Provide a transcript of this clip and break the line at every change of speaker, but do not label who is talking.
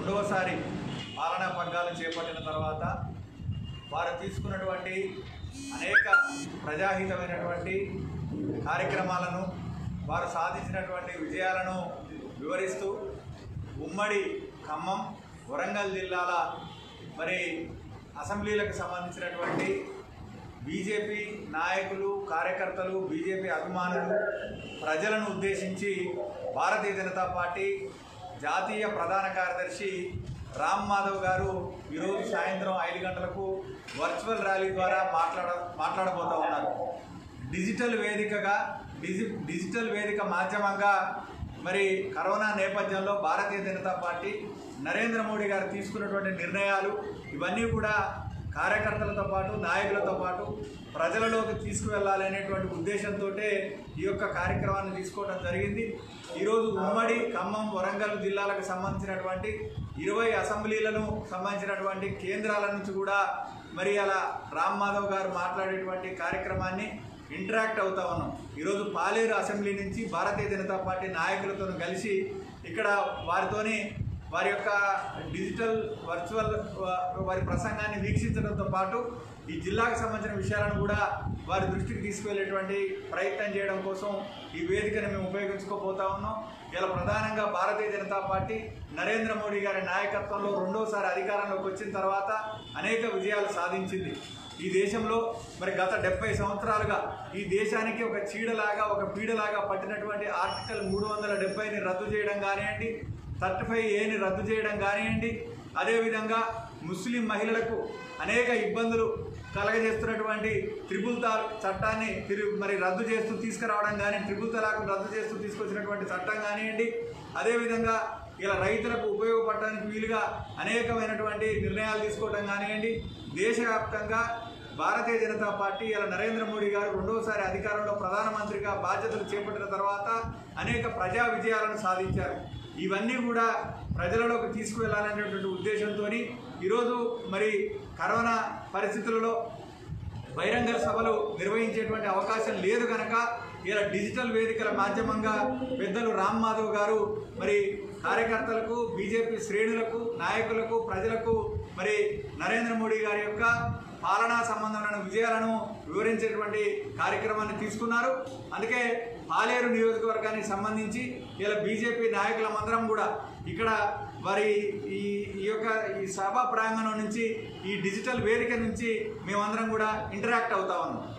రెండవసారి పాలనా పగ్గాలు చేపట్టిన తర్వాత వారు తీసుకున్నటువంటి అనేక ప్రజాహితమైనటువంటి కార్యక్రమాలను వారు సాధించినటువంటి విజయాలను వివరిస్తూ ఉమ్మడి ఖమ్మం వరంగల్ జిల్లాల మరి అసెంబ్లీలకు సంబంధించినటువంటి బీజేపీ నాయకులు కార్యకర్తలు బీజేపీ అభిమానులు ప్రజలను ఉద్దేశించి భారతీయ జనతా పార్టీ జాతీయ ప్రధాన కార్యదర్శి రామ్ మాధవ్ గారు ఈరోజు సాయంత్రం ఐదు గంటలకు వర్చువల్ ర్యాలీ ద్వారా మాట్లాడ మాట్లాడబోతూ ఉన్నారు డిజిటల్ వేదికగా డిజి డిజిటల్ వేదిక మాధ్యమంగా మరి కరోనా నేపథ్యంలో భారతీయ జనతా పార్టీ నరేంద్ర మోడీ గారు తీసుకున్నటువంటి నిర్ణయాలు ఇవన్నీ కూడా కార్యకర్తలతో పాటు నాయకులతో పాటు ప్రజలలోకి తీసుకువెళ్ళాలి అనేటువంటి ఉద్దేశంతో ఈ యొక్క కార్యక్రమాన్ని తీసుకోవడం జరిగింది ఈరోజు ఉమ్మడి ఖమ్మం వరంగల్ జిల్లాలకు సంబంధించినటువంటి ఇరవై అసెంబ్లీలను సంబంధించినటువంటి కేంద్రాల నుంచి కూడా మరి అలా రామ్ మాధవ్ గారు మాట్లాడేటువంటి కార్యక్రమాన్ని ఇంటరాక్ట్ అవుతా ఉన్నాం ఈరోజు పాలేరు అసెంబ్లీ నుంచి భారతీయ జనతా పార్టీ నాయకులతో కలిసి ఇక్కడ వారితోని వారి యొక్క డిజిటల్ వర్చువల్ వా- వారి ప్రసంగాన్ని వీక్షించడంతో పాటు ఈ జిల్లాకు సంబంధించిన విషయాలను కూడా వారి దృష్టికి తీసుకువెళ్ళేటువంటి ప్రయత్నం చేయడం కోసం ఈ వేదికను మేము ఉపయోగించుకోబోతా ఉన్నాం ఇలా ప్రధానంగా భారతీయ జనతా పార్టీ నరేంద్ర మోడీ గారి నాయకత్వంలో రెండోసారి అధికారంలోకి వచ్చిన తర్వాత అనేక విజయాలు సాధించింది ఈ దేశంలో మరి గత డెబ్బై సంవత్సరాలుగా ఈ దేశానికి ఒక చీడలాగా ఒక పీడలాగా పట్టినటువంటి ఆర్టికల్ మూడు వందల డెబ్బైని రద్దు చేయడం కానివ్వండి థర్టీ ఫైవ్ ఏని రద్దు చేయడం కానివ్వండి అదేవిధంగా ముస్లిం మహిళలకు అనేక ఇబ్బందులు కలగజేస్తున్నటువంటి త్రిపుల్ తాల్ చట్టాన్ని తిరు మరి రద్దు చేస్తూ తీసుకురావడం కానీ ట్రిపుల్ తలాక్ రద్దు చేస్తూ తీసుకొచ్చినటువంటి చట్టం కానివ్వండి అదేవిధంగా ఇలా రైతులకు ఉపయోగపడడానికి వీలుగా అనేకమైనటువంటి నిర్ణయాలు తీసుకోవడం కానివ్వండి దేశవ్యాప్తంగా భారతీయ జనతా పార్టీ ఇలా నరేంద్ర మోడీ గారు రెండోసారి అధికారంలో ప్రధానమంత్రిగా బాధ్యతలు చేపట్టిన తర్వాత అనేక ప్రజా విజయాలను సాధించారు ఇవన్నీ కూడా ప్రజలలోకి తీసుకువెళ్ళాలనేటువంటి ఉద్దేశంతో ఈరోజు మరి కరోనా పరిస్థితులలో బహిరంగ సభలు నిర్వహించేటువంటి అవకాశం లేదు కనుక ఇలా డిజిటల్ వేదికల మాధ్యమంగా పెద్దలు రామ్ మాధవ్ గారు మరి కార్యకర్తలకు బీజేపీ శ్రేణులకు నాయకులకు ప్రజలకు మరి నరేంద్ర మోడీ గారి యొక్క పాలనా సంబంధమైన విజయాలను వివరించేటువంటి కార్యక్రమాన్ని తీసుకున్నారు అందుకే పాలేరు నియోజకవర్గానికి సంబంధించి ఇలా బీజేపీ నాయకులమందరం కూడా ఇక్కడ మరి ఈ ఈ యొక్క ఈ సభా ప్రాంగణం నుంచి ఈ డిజిటల్ వేదిక నుంచి మేమందరం కూడా ఇంటరాక్ట్ అవుతా ఉన్నాం